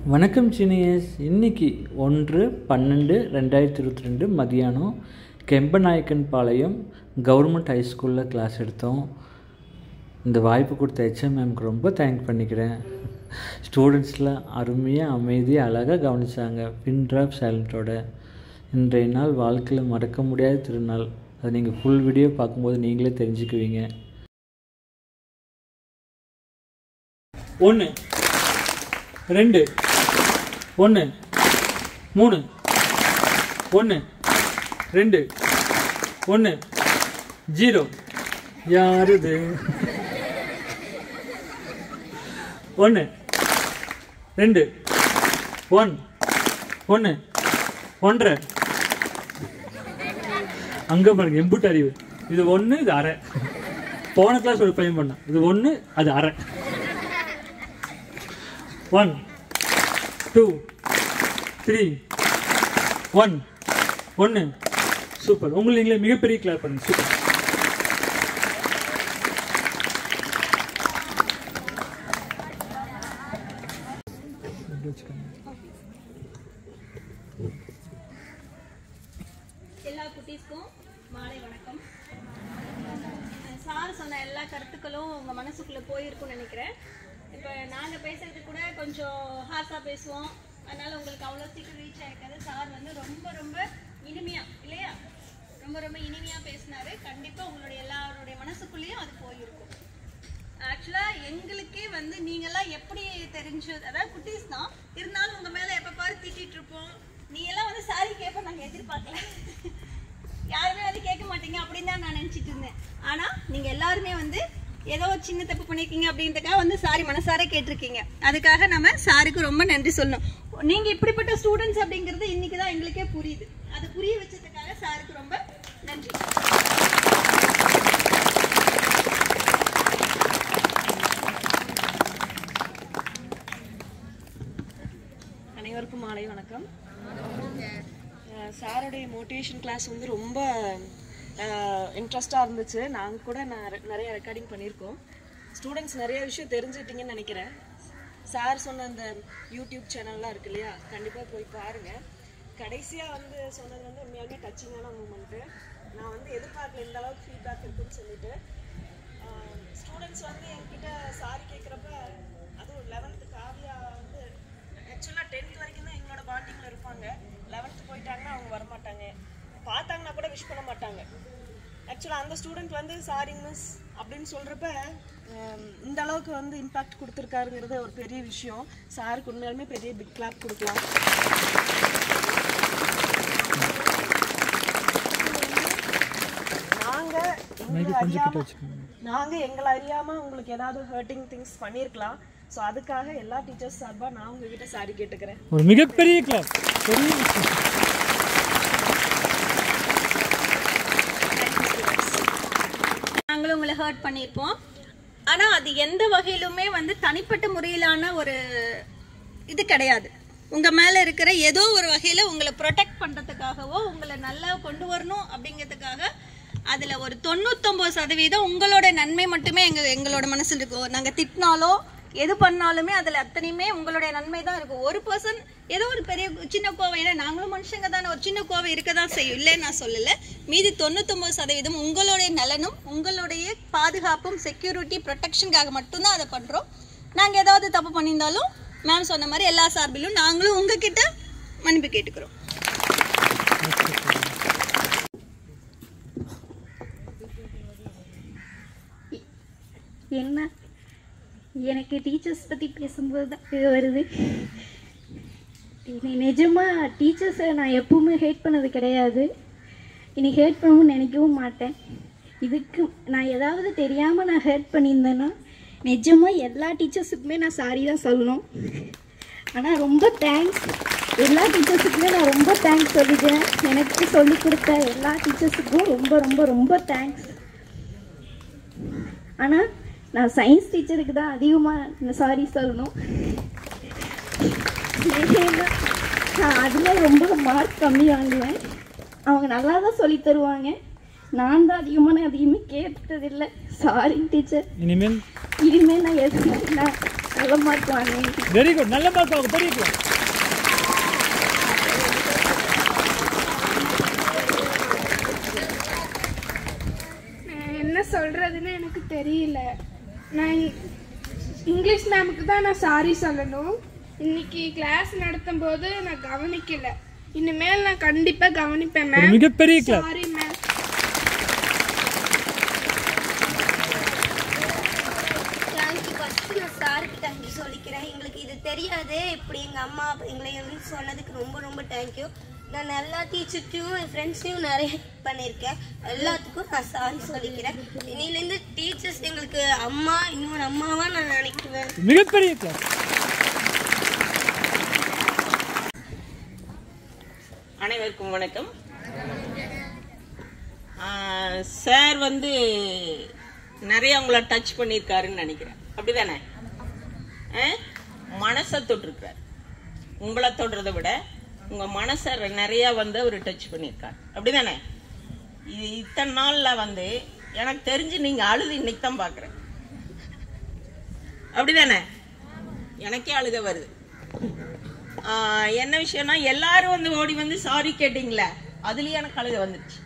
வணக்கம் சீனியர்ஸ் இன்னைக்கு ஒன்று பன்னெண்டு ரெண்டாயிரத்தி இருபத்தி ரெண்டு மதியானம் கெம்பநாயக்கன் பாளையம் கவர்மெண்ட் ஹைஸ்கூலில் கிளாஸ் எடுத்தோம் இந்த வாய்ப்பு கொடுத்த ஹெச்எம் மேம்க்கு ரொம்ப தேங்க் பண்ணிக்கிறேன் ஸ்டூடெண்ட்ஸ்லாம் அருமையாக அமைதியாக அழகாக கவனிச்சாங்க பின் ட்ராப் சைலண்ட்டோட இன்றைய நாள் வாழ்க்கையில் மறக்க முடியாத திருநாள் அதை நீங்கள் ஃபுல் வீடியோ பார்க்கும்போது நீங்களே தெரிஞ்சுக்குவீங்க ஒன்று ரெண்டு ஒன்று மூணு ஒன்று ரெண்டு ஒன்று ஜீரோ யாருது ஒன்று ரெண்டு ஒன் ஒன்று ஒன்றரை அங்கே பாருங்க எம்புட்டு அறிவு இது ஒன்று இது அரை போன கிளாஸ் ஒரு பையன் பண்ணான் இது ஒன்று அது அரை ஒன் டூ த்ரீ ஒன் ஒன்று சூப்பர் உங்களுக்கு நீங்களே மிகப்பெரிய கிளாப் பண்ணுங்க சூப்பர் எல்லா குட்டீஸ்க்கும் மாலை வணக்கம் சார் சொன்ன எல்லா கருத்துக்களும் உங்க மனசுக்குள்ள போயிருக்கும்னு நினைக்கிறேன் இப்போ நாங்க பேசுறது கூட கொஞ்சம் ஹார்ஸா பேசுவோம் அதனால உங்களுக்கு அவ்வளோ சீக்கிரம் ரீச் ஆயிருக்காது சார் வந்து ரொம்ப ரொம்ப இனிமையா இல்லையா ரொம்ப ரொம்ப இனிமையா பேசினாரு கண்டிப்பா உங்களுடைய எல்லாருடைய மனசுக்குள்ளேயும் அது போயிருக்கும் ஆக்சுவலா எங்களுக்கே வந்து நீங்கெல்லாம் எப்படி தெரிஞ்சு அதாவது குட்டீஸ் தான் இருந்தாலும் உங்க மேல எப்ப பாரு திட்டிட்டு இருப்போம் நீ எல்லாம் வந்து சாரி கேட்ப நாங்க எதிர்பார்க்கல யாருமே வந்து கேட்க மாட்டீங்க அப்படின்னு தான் நான் நினைச்சிட்டு இருந்தேன் ஆனா நீங்க எல்லாருமே வந்து ஏதோ ஒரு சின்ன தப்பு பண்ணிருக்கீங்க அப்படின்றதுக்காக வந்து சாரி மனசார கேட்டிருக்கீங்க அதுக்காக நம்ம சாருக்கு ரொம்ப நன்றி சொல்லணும் நீங்க இப்படிப்பட்ட ஸ்டூடெண்ட்ஸ் அப்படிங்கிறது இன்னைக்கு தான் எங்களுக்கே புரியுது அது புரிய வச்சதுக்காக சாருக்கு ரொம்ப நன்றி அனைவருக்கும் மாலை வணக்கம் அஹ் சாருடைய மோட்டிவேஷன் கிளாஸ் வந்து ரொம்ப இன்ட்ரெஸ்டாக இருந்துச்சு நாங்கள் கூட நெற- நிறைய ரெக்கார்டிங் பண்ணியிருக்கோம் ஸ்டூடெண்ட்ஸ் நிறைய விஷயம் தெரிஞ்சுக்கிட்டீங்கன்னு நினைக்கிறேன் சார் சொன்ன அந்த யூடியூப் சேனல்லாம் இருக்கு இல்லையா கண்டிப்பாக போய் பாருங்கள் கடைசியாக வந்து சொன்னது வந்து உண்மையாலுமே டச்சிங்கான மூமெண்ட்டு நான் வந்து எதிர்பார்க்கல இந்த அளவுக்கு ஃபீட்பேக் இருக்குன்னு சொல்லிட்டு ஸ்டூடெண்ட்ஸ் வந்து என்கிட்ட சாரி கேட்குறப்ப அதுவும் லெவன்த்து காவியா வந்து ஆக்சுவலாக டென்த் வரைக்கும் தான் எங்களோட பாண்டிங்கில் இருப்பாங்க லெவன்த்து போயிட்டாங்கன்னா அவங்க வரமாட்டாங்க பார்த்தாங்கன்னா கூட விஷ் பண்ண மாட்டாங்க ஆக்சுவலாக அந்த ஸ்டூடெண்ட் வந்து சாரி மிஸ் அப்படின்னு சொல்கிறப்ப இந்த அளவுக்கு வந்து இம்பாக்ட் கொடுத்துருக்காருங்கிறது ஒரு பெரிய விஷயம் சாருக்கு உண்மையாலுமே பெரிய பிக் கிளாப் கொடுக்கலாம் நாங்கள் எங்களை அறியாம நாங்கள் எங்களை அறியாமல் உங்களுக்கு ஏதாவது ஹர்ட்டிங் திங்ஸ் பண்ணியிருக்கலாம் ஸோ அதுக்காக எல்லா டீச்சர்ஸ் சார்பாக நான் உங்ககிட்ட சாரி கேட்டுக்கிறேன் ஒரு மிகப்பெரிய கிளாப் பெரிய விஷயம். நாங்களும் உங்களை ஹர்ட் பண்ணியிருப்போம் ஆனா அது எந்த வகையிலுமே வந்து தனிப்பட்ட முறையிலான ஒரு இது கிடையாது உங்க மேல இருக்கிற ஏதோ ஒரு வகையில உங்களை ப்ரொடெக்ட் பண்றதுக்காகவோ உங்களை நல்லா கொண்டு வரணும் அப்படிங்கிறதுக்காக அதுல ஒரு தொண்ணூத்தொன்பது சதவீதம் உங்களோட நன்மை மட்டுமே எங்க எங்களோட மனசுல இருக்கும் நாங்க திட்டினாலோ எது பண்ணாலுமே அதுல அத்தனையுமே உங்களுடைய நன்மை தான் இருக்கும் ஒரு பர்சன் ஏதோ ஒரு பெரிய சின்ன கோவை ஏன்னா நாங்களும் மனுஷங்க தானே ஒரு சின்ன கோவை இருக்க தான் செய்யும் இல்லைன்னு நான் சொல்லல மீதி தொண்ணூத்தொன்பது சதவீதம் உங்களுடைய நலனும் உங்களுடைய பாதுகாப்பும் செக்யூரிட்டி ப்ரொடெக்ஷனுக்காக மட்டும்தான் அதை பண்றோம் நாங்க ஏதாவது தப்பு பண்ணியிருந்தாலும் மேம் சொன்ன மாதிரி எல்லா சார்பிலும் நாங்களும் உங்ககிட்ட மன்னிப்பு கேட்டுக்கிறோம் என்ன எனக்கு டீச்சர்ஸ் பற்றி பேசும்போது தான் இது வருது இனி நிஜமாக டீச்சர்ஸை நான் எப்பவுமே ஹேட் பண்ணது கிடையாது இனி ஹேட் பண்ணவும் நினைக்கவும் மாட்டேன் இதுக்கு நான் ஏதாவது தெரியாமல் நான் ஹேட் பண்ணியிருந்தேன்னா நிஜமாக எல்லா டீச்சர்ஸுக்குமே நான் சாரி தான் சொல்லணும் ஆனால் ரொம்ப தேங்க்ஸ் எல்லா டீச்சர்ஸுக்குமே நான் ரொம்ப தேங்க்ஸ் சொல்லிக்கிறேன் எனக்கு சொல்லி கொடுத்த எல்லா டீச்சர்ஸுக்கும் ரொம்ப ரொம்ப ரொம்ப தேங்க்ஸ் ஆனால் நான் சயின்ஸ் டீச்சருக்கு தான் அதிகமாக சாரி சொல்லணும் ஏன்னா நான் அதில் ரொம்ப மார்க் கம்மி வாங்குவேன் அவங்க நல்லா தான் சொல்லி தருவாங்க நான் தான் அதிகமாக நான் அதிகமாக கேட்டதில்லை சாரி டீச்சர் இனிமேல் இனிமேல் நான் எதுவும் நான் நல்ல மார்க் வாங்கினேன் வெரி குட் நல்ல மார்க் ஆகும் தெரியும் நான் என்ன சொல்கிறதுன்னு எனக்கு தெரியல நான் இ- இங்கிலீஷ் மேமுக்கு தான் நான் சாரி சொல்லணும் இன்னைக்கு கிளாஸ் நடத்தும் போது நான் கவனிக்கல இனிமேல் நான் கண்டிப்பாக கவனிப்பேன் மேம் மிகப்பெரிய class sorry ma'am thank you first நான் சாருக்கு தேங்க்யூ சொல்லிக்கிறேன் எங்களுக்கு இது தெரியாது இப்படி எங்கள் அம்மா எங்களை வந்து சொன்னதுக்கு ரொம்ப ரொம்ப தேங்க்யூ நான் எல்லா டீச்சர்ட்டையும் என் ஃப்ரெண்ட்ஸையும் நிறைய help பண்ணியிருக்கேன் எல்லாத்துக்கும் நான் சாரி சொல்லிக்கிறேன் இன்னிலேருந்து டீச்சர்ஸ் எங்களுக்கு அம்மா இன்னொரு அம்மாவாக நான் நினைக்குவேன் மிகப்பெரிய கிளாஸ் அனைவருக்கும் வணக்கம் சார் வந்து நிறைய உங்களை டச் பண்ணியிருக்காருன்னு நினைக்கிறேன் அப்படிதானே ஆ? மனசை தொட்டிருக்கார் உங்களை தொடுறதை விட உங்க மனசை நிறைய வந்து அவர் டச் பண்ணியிருக்கார் அப்படிதானே இது இத்தனை நாள்ல வந்து எனக்கு தெரிஞ்சு நீங்க அழுது இன்னைக்கு தான் பாக்குறேன் அப்படிதானே எனக்கே அழுக வருது ஆஹ் என்ன விஷயம்னா எல்லாரும் வந்து ஓடி வந்து சாரி கேட்டீங்களே அதுலயே எனக்கு அழுக வந்துருச்சு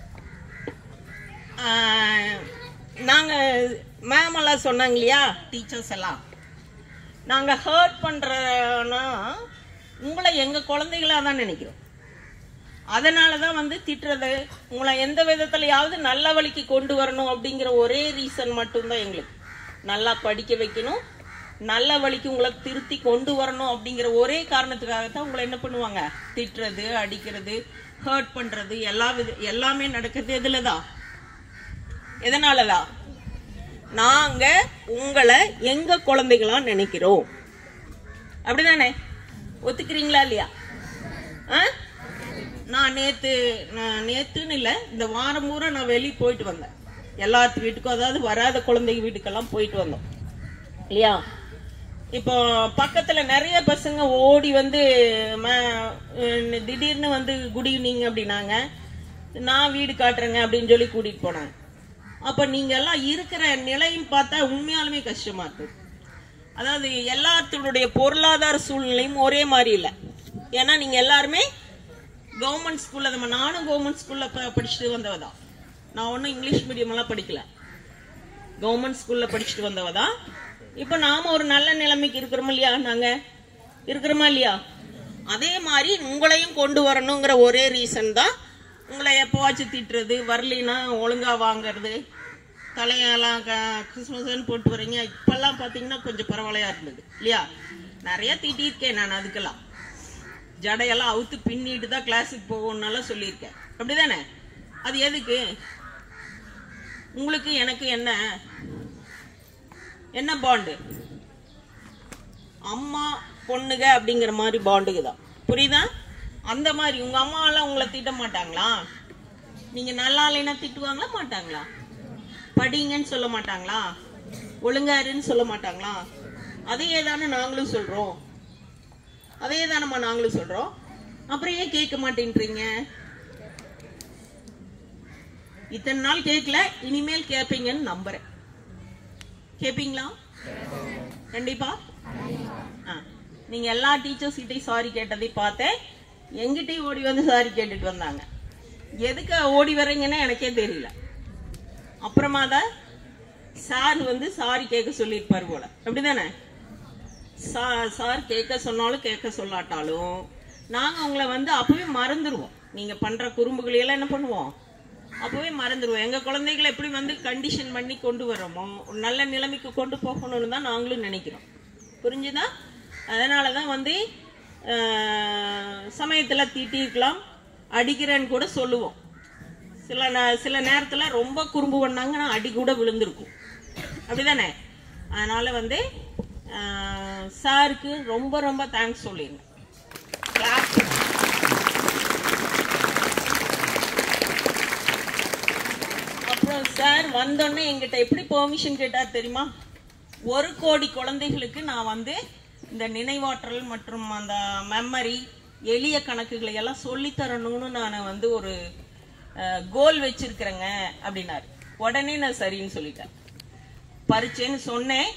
ஆஹ் நாங்க மேம் எல்லாம் சொன்னாங்க இல்லையா டீச்சர்ஸ் எல்லாம் நாங்க ஹர்ட் பண்றோம்னா உங்களை எங்க குழந்தைகளா தான் நினைக்கிறோம் அதனால தான் வந்து திட்டுறது உங்களை எந்த விதத்துலயாவது நல்ல வழிக்கு கொண்டு வரணும் அப்படிங்கிற ஒரே ரீசன் மட்டும்தான் எங்களுக்கு நல்லா படிக்க வைக்கணும் நல்ல வழிக்கு உங்களை திருத்தி கொண்டு வரணும் அப்படிங்கிற ஒரே காரணத்துக்காக தான் உங்களை என்ன பண்ணுவாங்க திட்டுறது அடிக்கிறது ஹர்ட் பண்றது எல்லா வித எல்லாமே நடக்கிறது எதுலதான் எதனாலதான் நாங்க உங்களை எங்க குழந்தைகளா நினைக்கிறோம் அப்படிதானே ஒத்துக்கிறீங்களா இல்லையா ஆ? நான் நேத்து நான் நேத்துன்னு இல்லை இந்த வாரம் பூரா நான் வெளியே போயிட்டு வந்தேன் எல்லாத்து வீட்டுக்கும் அதாவது வராத குழந்தைங்க வீட்டுக்கெல்லாம் போயிட்டு வந்தோம் இல்லையா இப்போ பக்கத்துல நிறைய பசங்க ஓடி வந்து ம- அஹ் திடீர்னு வந்து குட் ஈவினிங் அப்படின்னாங்க நான் வீடு காட்டுறேங்க அப்படின்னு சொல்லி கூட்டிட்டு போனாங்க அப்ப நீங்க எல்லாம் இருக்கிற நிலையும் பார்த்தா உண்மையாலுமே கஷ்டமா இருக்கு அதாவது எல்லாத்துடைய பொருளாதார சூழ்நிலையும் ஒரே மாதிரி இல்லை ஏன்னா நீங்க எல்லாருமே கவர்மெண்ட் ஸ்கூல்ல நம்ம நானும் கவர்மெண்ட் ஸ்கூல்ல ப- படிச்சுட்டு வந்தவ தான் நான் ஒன்றும் இங்கிலீஷ் மீடியம் எல்லாம் படிக்கல கவர்மெண்ட் ஸ்கூல்ல படிச்சுட்டு வந்தவ தான் இப்போ நாம ஒரு நல்ல நிலைமைக்கு இருக்கிறோம் இல்லையா நாங்க இருக்கிறோமா இல்லையா அதே மாதிரி உங்களையும் கொண்டு வரணுங்கிற ஒரே ரீசன் தான் உங்களை எப்போவாச்சும் திட்டுறது வரலினா ஒழுங்கா வாங்குறது தலையெல்லாம் க- கிறிஸ்மஸ்ன்னு போட்டு வரீங்க இப்பெல்லாம் பார்த்தீங்கன்னா கொஞ்சம் பரவாயில்லையா இருந்தது இல்லையா நிறைய திட்டியிருக்கேன் நான் அதுக்கெல்லாம் ஜடையெல்லாம் அவுத்து பின்னிட்டு தான் கிளாஸுக்கு போகணும்னால சொல்லியிருக்கேன் அப்படிதானே அது எதுக்கு உங்களுக்கு எனக்கு என்ன என்ன பாண்டு அம்மா பொண்ணுக அப்படிங்கிற மாதிரி பாண்டுக்கு தான் புரியுதா அந்த மாதிரி உங்க அம்மா எல்லாம் உங்களை திட்ட மாட்டாங்களா நீங்க நல்லா இல்லைன்னா திட்டுவாங்களா மாட்டாங்களா படிங்கன்னு சொல்ல மாட்டாங்களா ஒழுங்காருன்னு சொல்ல மாட்டாங்களா அதையே தானே நாங்களும் சொல்றோம் அதே தானம்மா நாங்களும் சொல்றோம் அப்புறம் ஏன் கேட்க மாட்டேன்றீங்க இத்தனை நாள் கேட்கல இனிமேல் கேட்பீங்கன்னு நம்புறேன் கேட்பீங்களா கண்டிப்பா ஆ. நீங்க எல்லா டீச்சர்ஸ் கிட்டையும் சாரி கேட்டதை பார்த்தேன் எங்கிட்டயும் ஓடி வந்து சாரி கேட்டுட்டு வந்தாங்க எதுக்கு ஓடி வர்றீங்கன்னு எனக்கே தெரியல அப்புறமா தான் சார் வந்து சாரி கேட்க சொல்லியிருப்பார் போல அப்படிதானே சா- சார் கேட்க சொன்னாலும் கேட்க சொல்லாட்டாலும் நாங்க உங்களை வந்து அப்பவே மறந்துடுவோம் நீங்க பண்ற குறும்புகளை எல்லாம் என்ன பண்ணுவோம் அப்பவே மறந்துடுவோம் எங்க குழந்தைகளை எப்படி வந்து கண்டிஷன் பண்ணி கொண்டு வரோமோ ஒரு நல்ல நிலைமைக்கு கொண்டு போகணும்னு தான் நாங்களும் நினைக்கிறோம் புரிஞ்சுதா அதனால தான் வந்து ஆஹ், சமயத்துல திட்டிருக்கலாம் அடிக்கிறேன்னு கூட சொல்லுவோம் சில நே- சில நேரத்துல ரொம்ப குறும்பு பண்ணாங்கன்னா அடி கூட விழுந்திருக்கும் அப்படிதானே அதனால வந்து ஆஹ், சாருக்கு ரொம்ப ரொம்ப தேங்க்ஸ் சொல்லிடுங்க Clap. அப்புறம் சார் வந்தோடனே எங்கிட்ட எப்படி பெர்மிஷன் கேட்டார் தெரியுமா ஒரு கோடி குழந்தைகளுக்கு நான் வந்து இந்த நினைவாற்றல் மற்றும் அந்த மெமரி எளிய கணக்குகளை எல்லாம் சொல்லித் தரணும்னு நான் வந்து ஒரு கோல் வச்சிருக்கிறேங்க அப்படின்னாரு உடனே நான் சரின்னு சொல்லிட்டேன் பரீட்சைன்னு சொன்னேன்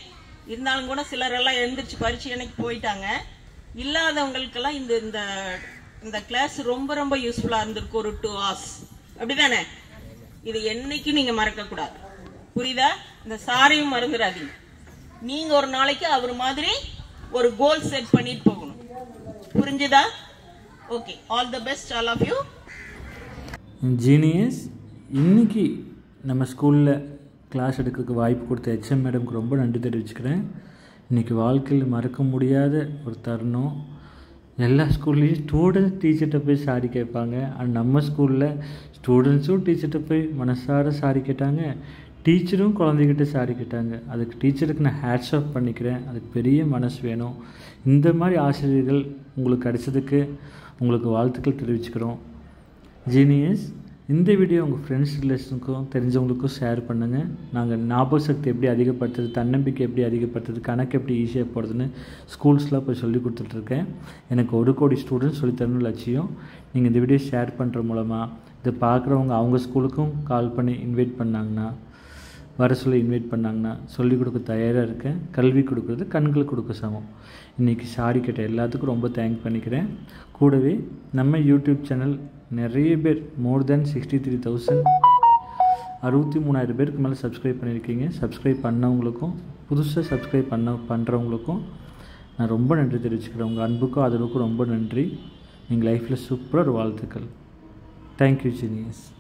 இருந்தாலும் கூட சிலரெல்லாம் எழுந்திரிச்சு பரீட்சை அன்னைக்கு போயிட்டாங்க இல்லாதவங்களுக்கெல்லாம் இந்த இந்த இந்த கிளாஸ் ரொம்ப ரொம்ப யூஸ்ஃபுல்லாக இருந்திருக்கு ஒரு டூ ஹவர்ஸ் அப்படிதானே இது என்னைக்கு நீங்கள் மறக்கக்கூடாது புரியுதா இந்த சாரையும் மறந்துடாதீங்க நீங்க ஒரு நாளைக்கு அவர் மாதிரி ஒரு கோல் செட் பண்ணிட்டு போகணும் புரிஞ்சுதா okay all the best all of you genius இன்னைக்கு நம்ம ஸ்கூலில் கிளாஸ் எடுக்கிறதுக்கு வாய்ப்பு கொடுத்த ஹெச்எம் மேடம்க்கு ரொம்ப நன்றி தெரிவிச்சுக்கிறேன் இன்றைக்கி வாழ்க்கையில் மறக்க முடியாத ஒரு தருணம் எல்லா ஸ்கூல்லேயும் ஸ்டூடெண்ட்ஸ் டீச்சர்கிட்ட போய் சாரி கேட்பாங்க அண்ட் நம்ம ஸ்கூலில் ஸ்டூடெண்ட்ஸும் டீச்சர்கிட்ட போய் மனசார சாரி கேட்டாங்க டீச்சரும் குழந்தைகிட்ட சாரி கேட்டாங்க அதுக்கு டீச்சருக்கு நான் ஹேட்ஸ் ஆஃப் பண்ணிக்கிறேன் அதுக்கு பெரிய மனசு வேணும் இந்த மாதிரி ஆசிரியர்கள் உங்களுக்கு கிடைச்சதுக்கு உங்களுக்கு வாழ்த்துக்கள் தெரிவிச்சுக்கிறோம் ஜீனியஸ் இந்த வீடியோ உங்கள் ஃப்ரெண்ட்ஸ் ரிலேஷனுக்கும் தெரிஞ்சவங்களுக்கும் ஷேர் பண்ணுங்கள் நாங்கள் ஞாபக சக்தி எப்படி அதிகப்படுத்துறது தன்னம்பிக்கை எப்படி அதிகப்படுத்துறது கணக்கு எப்படி ஈஸியாக போடுறதுன்னு ஸ்கூல்ஸில் போய் சொல்லி கொடுத்துட்ருக்கேன் எனக்கு ஒரு கோடி ஸ்டூடெண்ட்ஸ் சொல்லித்தரணும் லட்சியம் நீங்கள் இந்த வீடியோ ஷேர் பண்ணுற மூலமாக இதை பார்க்குறவங்க அவங்க ஸ்கூலுக்கும் கால் பண்ணி இன்வைட் பண்ணாங்கன்னா வர சொல்லி இன்வைட் பண்ணாங்கன்னா சொல்லிக் கொடுக்க தயாராக இருக்கேன் கல்வி கொடுக்குறது கண்களுக்கு கொடுக்க சமம் இன்றைக்கி சாரி கேட்ட எல்லாத்துக்கும் ரொம்ப தேங்க் பண்ணிக்கிறேன் கூடவே நம்ம யூடியூப் சேனல் நிறைய பேர் more than sixty three thousand அறுபத்தி மூணாயிரம் பேருக்கு மேலே சப்ஸ்கிரைப் பண்ணியிருக்கீங்க சப்ஸ்கிரைப் பண்ணவங்களுக்கும் புதுசாக சப்ஸ்கிரைப் பண்ண பண்ணுறவங்களுக்கும் நான் ரொம்ப நன்றி தெரிவிச்சுக்கிறேன் உங்கள் அன்புக்கும் ஆதரவுக்கும் ரொம்ப நன்றி நீங்கள் லைஃப்பில் சூப்பராக ஒரு வாழ்த்துக்கள் தேங்க்யூ ஜீனியஸ்